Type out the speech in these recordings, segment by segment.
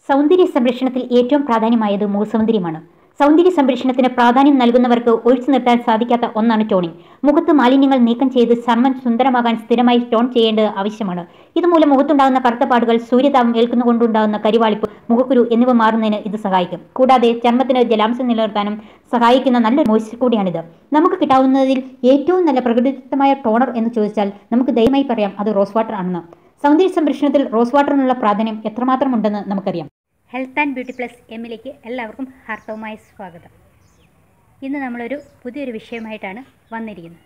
സൗന്ദര്യ സംരക്ഷണത്തിൽ ഏറ്റവും പ്രാധാന്യമായത് മുഖസൗന്ദര്യമാണ് സൗന്ദര്യ സംരക്ഷണത്തിന് പ്രാധാന്യം നൽകുന്നവർക്ക് ഒഴിച്ചു നിർത്താൻ സാധിക്കാത്ത ഒന്നാണ് ടോണിംഗ് മുഖത്ത് മാലിന്യങ്ങൾ നീക്കം ചെയ്ത് ചർമ്മം സുന്ദരമാകാൻ സ്ഥിരമായി ടോൺ ചെയ്യേണ്ടത് ആവശ്യമാണ് ഇതുമൂലം മുഖത്തുണ്ടാകുന്ന കറുത്ത പാടുകൾ സൂര്യതാപം ഏൽക്കുന്നതുകൊണ്ടുണ്ടാകുന്ന കരിവാളിപ്പ് മുഖക്കുരു എന്നിവ മാറുന്നതിന് ഇത് സഹായിക്കും കൂടാതെ ചർമ്മത്തിന് ജലാംശം നിലനിർത്താനും സഹായിക്കുന്ന നല്ല മോയ്സ്ചർ കൂടിയാണിത് നമുക്ക് കിട്ടാവുന്നതിൽ ഏറ്റവും നല്ല പ്രകൃതിദത്തമായ ടോണർ എന്ന് ചോദിച്ചാൽ നമുക്ക് ധൈര്യമായി പറയാം അത് റോസ് വാട്ടർ ആണെന്ന് സൗന്ദര്യ സംരക്ഷണത്തിൽ റോസ് വാട്ടറിനുള്ള പ്രാധാന്യം എത്രമാത്രം ഉണ്ടെന്ന് നമുക്കറിയാം ഹെൽത്ത് ആൻഡ് ബ്യൂട്ടി പ്ലസ് എമ്മിലേക്ക് എല്ലാവർക്കും ഹാർദവമായ സ്വാഗതം ഇന്ന് നമ്മളൊരു പുതിയൊരു വിഷയമായിട്ടാണ് വന്നിരിക്കുന്നത്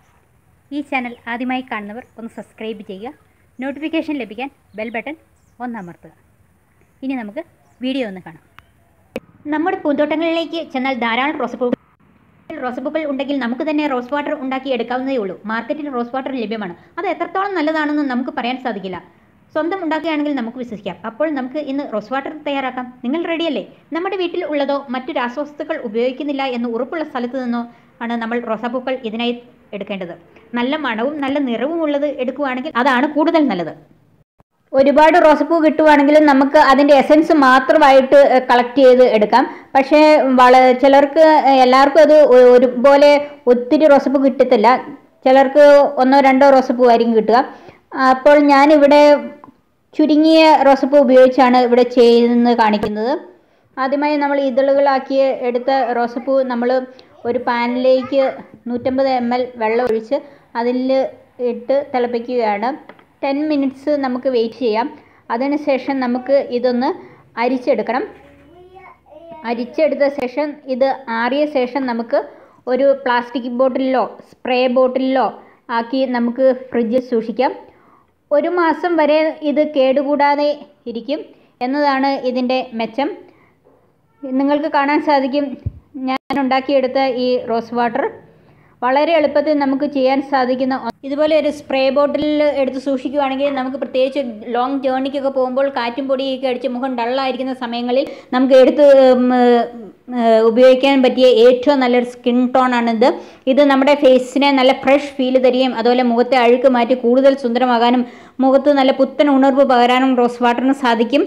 ഈ ചാനൽ ആദ്യമായി കാണുന്നവർ ഒന്ന് സബ്സ്ക്രൈബ് ചെയ്യുക നോട്ടിഫിക്കേഷൻ ലഭിക്കാൻ ബെൽ ബട്ടൺ ഒന്ന് അമർത്തുക ഇനി നമുക്ക് വീഡിയോ ഒന്ന് കാണാം നമ്മുടെ പൂന്തോട്ടങ്ങളിലേക്ക് ചെന്നാൽ ധാരാളം റോസപ്പൂ റോസപ്പൂക്കൾ ഉണ്ടെങ്കിൽ നമുക്ക് തന്നെ റോസ് വാട്ടർ ഉണ്ടാക്കി എടുക്കാവുന്നതേ ഉള്ളൂ മാർക്കറ്റിൽ റോസ് വാട്ടർ ലഭ്യമാണ് അത് എത്രത്തോളം നല്ലതാണെന്ന് നമുക്ക് പറയാൻ സാധിക്കില്ല സ്വന്തം ഉണ്ടാക്കുകയാണെങ്കിൽ നമുക്ക് വിശ്വസിക്കാം അപ്പോൾ നമുക്ക് ഇന്ന് റോസ് വാട്ടർ തയ്യാറാക്കാം നിങ്ങൾ റെഡിയല്ലേ നമ്മുടെ വീട്ടിൽ ഉള്ളതോ മറ്റു രാസവസ്തുക്കൾ ഉപയോഗിക്കുന്നില്ല എന്ന് ഉറപ്പുള്ള സ്ഥലത്ത് നിന്നോ ആണ് നമ്മൾ റോസാപ്പൂക്കൾ ഇതിനായി എടുക്കേണ്ടത് നല്ല മണവും നല്ല നിറവും ഉള്ളത് എടുക്കുകയാണെങ്കിൽ അതാണ് കൂടുതൽ നല്ലത് ഒരുപാട് റോസപ്പൂ കിട്ടുവാണെങ്കിൽ നമുക്ക് അതിൻ്റെ എസൻസ് മാത്രമായിട്ട് കളക്ട് ചെയ്ത് എടുക്കാം പക്ഷേ വള ചിലർക്ക് എല്ലാവർക്കും അത് ഒ- ഒരുപോലെ ഒത്തിരി റോസപ്പൂ കിട്ടത്തില്ല ചിലർക്ക് ഒന്നോ രണ്ടോ റോസപ്പൂ ആയിരിക്കും കിട്ടുക അപ്പോൾ ഞാനിവിടെ ചുരുങ്ങിയ റോസപ്പൂ ഉപയോഗിച്ചാണ് ഇവിടെ ചെയ്യുന്നത് കാണിക്കുന്നത് ആദ്യമായി നമ്മൾ ഇതളുകളാക്കി എടുത്ത റോസപ്പൂ നമ്മൾ ഒരു പാനിലേക്ക് നൂറ്റമ്പത് എം എൽ വെള്ളം ഒഴിച്ച് അതിൽ ഇട്ട് തിളപ്പിക്കുകയാണ് ടെൻ മിനിറ്റ്സ് നമുക്ക് വെയിറ്റ് ചെയ്യാം അതിനുശേഷം നമുക്ക് ഇതൊന്ന് അരിച്ചെടുക്കണം അരിച്ചെടുത്ത ശേഷം ഇത് ആറിയ ശേഷം നമുക്ക് ഒരു പ്ലാസ്റ്റിക് ബോട്ടിലിലോ സ്പ്രേ ബോട്ടിലിലോ ആക്കി നമുക്ക് ഫ്രിഡ്ജിൽ സൂക്ഷിക്കാം ഒരു മാസം വരെ ഇത് കേടുകൂടാതെ ഇരിക്കും എന്നതാണ് ഇതിൻ്റെ മെച്ചം നിങ്ങൾക്ക് കാണാൻ സാധിക്കും ഞാൻ ഉണ്ടാക്കിയെടുത്ത ഈ റോസ് വാട്ടർ വളരെ എളുപ്പത്തിൽ നമുക്ക് ചെയ്യാൻ സാധിക്കുന്ന ഒ- ഇതുപോലെ ഒരു സ്പ്രേ ബോട്ടിലിൽ എടുത്ത് സൂക്ഷിക്കുകയാണെങ്കിൽ നമുക്ക് പ്രത്യേകിച്ച് ലോങ് ജേർണിക്കൊക്കെ പോകുമ്പോൾ കാറ്റും പൊടിയൊക്കെ അടിച്ച് മുഖം ഡള്ളായിരിക്കുന്ന സമയങ്ങളിൽ നമുക്ക് എടുത്ത് ഉം, ഏഹ്, ഉപയോഗിക്കാൻ പറ്റിയ ഏറ്റവും നല്ലൊരു സ്കിൻ ടോണാണിത് ഇത് നമ്മുടെ ഫേസിനെ നല്ല ഫ്രഷ് ഫീൽ തരികയും അതുപോലെ മുഖത്തെ അഴുക്ക് മാറ്റി കൂടുതൽ സുന്ദരമാകാനും മുഖത്ത് നല്ല പുത്തൻ ഉണർവ് പകരാനും റോസ് വാട്ടറിന് സാധിക്കും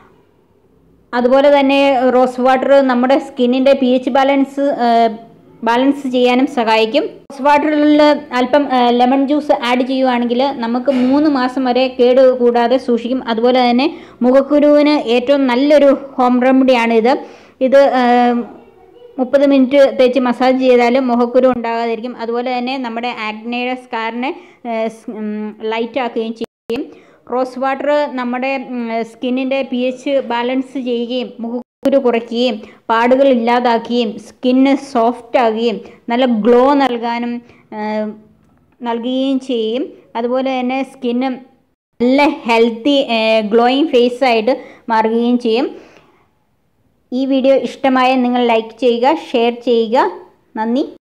അതുപോലെ തന്നെ റോസ് വാട്ടർ നമ്മുടെ സ്കിന്നിൻ്റെ പി എച്ച് ബാലൻസ് ബാലൻസ് ചെയ്യാനും സഹായിക്കും റോസ് വാട്ടറിൽ അല്പം ലെമൺ ജ്യൂസ് ആഡ് ചെയ്യുവാണെങ്കിൽ നമുക്ക് മൂന്ന് മാസം വരെ കേട് കൂടാതെ സൂക്ഷിക്കും അതുപോലെ തന്നെ മുഖക്കുരുവിന് ഏറ്റവും നല്ലൊരു ഹോം റെമഡിയാണ് ഇത് ഇത് മുപ്പത് മിനിറ്റ് തേച്ച് മസാജ് ചെയ്താലും മുഖക്കുരു ഉണ്ടാകാതിരിക്കും അതുപോലെ തന്നെ നമ്മുടെ ആഗ്നയുടെ സ്കാറിനെ ലൈറ്റ് ആക്കുകയും ചെയ്യും റോസ് വാട്ടർ നമ്മുടെ സ്കിന്നിൻ്റെ പി എച്ച് ബാലൻസ് ചെയ്യുകയും മുഖക്കുരു കുറയ്ക്കുകയും പാടുകൾ ഇല്ലാതാക്കുകയും സ്കിന്ന് സോഫ്റ്റ് ആകുകയും നല്ല ഗ്ലോ നൽകാനും ആ, നൽകുകയും ചെയ്യും അതുപോലെ തന്നെ സ്കിന്ന് നല്ല ഹെൽത്തി ഗ്ലോയിങ് ഫേസ് ആയിട്ട് മാറുകയും ചെയ്യും ഈ വീഡിയോ ഇഷ്ടമായ നിങ്ങൾ ലൈക്ക് ചെയ്യുക ഷെയർ ചെയ്യുക നന്ദി